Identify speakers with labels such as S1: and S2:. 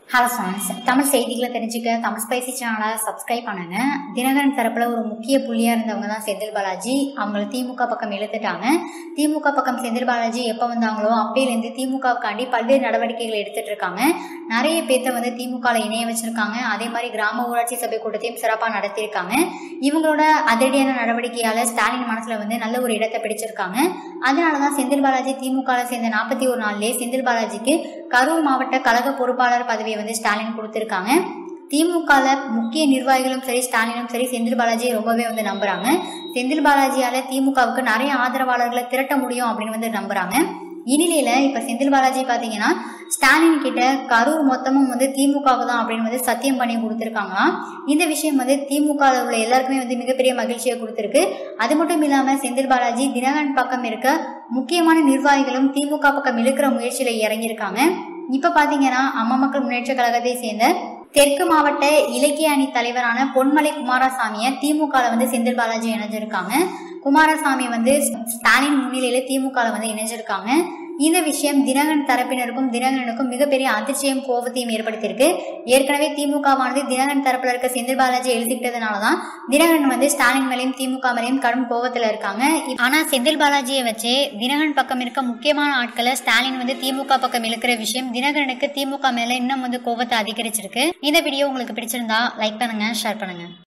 S1: hello friends Tamil செய்திகளை தெரிஞ்சுக்க Tamil spicy சேனலை சப்ஸ்கிரைப் பண்ணுங்க தினகரன் தரப்புல ஒரு முக்கிய புள்ளியா இருந்தவங்க தான் செந்தில் பாலாஜி அவங்கள திமுக பக்கம் இழுத்துட்டாங்க திமுக பக்கம் செந்தில் பாலாஜி எப்போ வந்தாங்களோ அப்பையிலேருந்து திமுகவுக்காண்டி பல்வேறு நடவடிக்கைகள் எடுத்துட்டு இருக்காங்க நிறைய பேர்த்த வந்து திமுகவில் இணைய வச்சிருக்காங்க அதே மாதிரி கிராம ஊராட்சி சபை கூட்டத்தையும் சிறப்பாக நடத்தியிருக்காங்க இவங்களோட அதிரடியான நடவடிக்கையால ஸ்டாலின் மனசுல வந்து நல்ல ஒரு இடத்தை பிடிச்சிருக்காங்க அதனால தான் செந்தில் பாலாஜி திமுகவில் சேர்ந்த நாற்பத்தி ஒரு நாள்லேயே செந்தில் பாலாஜிக்கு கரூர் மாவட்ட கழக பொறுப்பாளர் பதவியை வந்து ஸ்டாலின் கொடுத்துருக்காங்க திமுகல முக்கிய நிர்வாகிகளும் சரி ஸ்டாலினும் சரி செந்தில் பாலாஜியை ரொம்பவே வந்து நம்புறாங்க செந்தில் பாலாஜியால திமுகவுக்கு நிறைய ஆதரவாளர்களை திரட்ட முடியும் அப்படின்னு வந்து நம்புறாங்க இந்நிலையில இப்ப செந்தில் பாலாஜி பாத்தீங்கன்னா ஸ்டாலின் கிட்ட கரூர் மொத்தமும் வந்து திமுகவுக்கு தான் அப்படின்னு வந்து சத்தியம் பண்ணி கொடுத்துருக்காங்களாம் இந்த விஷயம் வந்து திமுக உள்ள எல்லாருக்குமே வந்து மிகப்பெரிய மகிழ்ச்சியை கொடுத்துருக்கு அது மட்டும் இல்லாம செந்தில் பாலாஜி தினகரன் பக்கம் இருக்க முக்கியமான நிர்வாகிகளும் திமுக பக்கம் இழுக்கிற முயற்சியில இறங்கியிருக்காங்க இப்ப பாத்தீங்கன்னா அம்மா மக்கள் முன்னேற்ற கழகத்தை சேர்ந்த தெற்கு மாவட்ட இலக்கிய அணி தலைவரான பொன்மலை குமாரசாமியை திமுக வந்து செந்தில் பாலாஜி இணைஞ்சிருக்காங்க குமாரசாமி வந்து ஸ்டாலின் முன்னிலையில திமுக வந்து இணைஞ்சிருக்காங்க இந்த விஷயம் தினகரன் தரப்பினருக்கும் தினகரனுக்கும் மிகப்பெரிய அதிர்ச்சியும் கோபத்தையும் ஏற்படுத்தியிருக்கு ஏற்கனவே திமுகவானது தினகரன் தரப்புல இருக்க செந்தில் பாலாஜி எழுதிக்கிட்டதுனால தான் தினகரன் வந்து ஸ்டாலின் மேலேயும் திமுக மேலேயும் கடும் கோபத்துல இருக்காங்க ஆனா செந்தில் பாலாஜியை வச்சு தினகரன் பக்கம் இருக்க முக்கியமான ஆட்களை ஸ்டாலின் வந்து திமுக பக்கம் இழுக்கிற விஷயம் தினகரனுக்கு திமுக மேல இன்னும் வந்து கோபத்தை அதிகரிச்சிருக்கு இந்த வீடியோ உங்களுக்கு பிடிச்சிருந்தா லைக் பண்ணுங்க ஷேர் பண்ணுங்க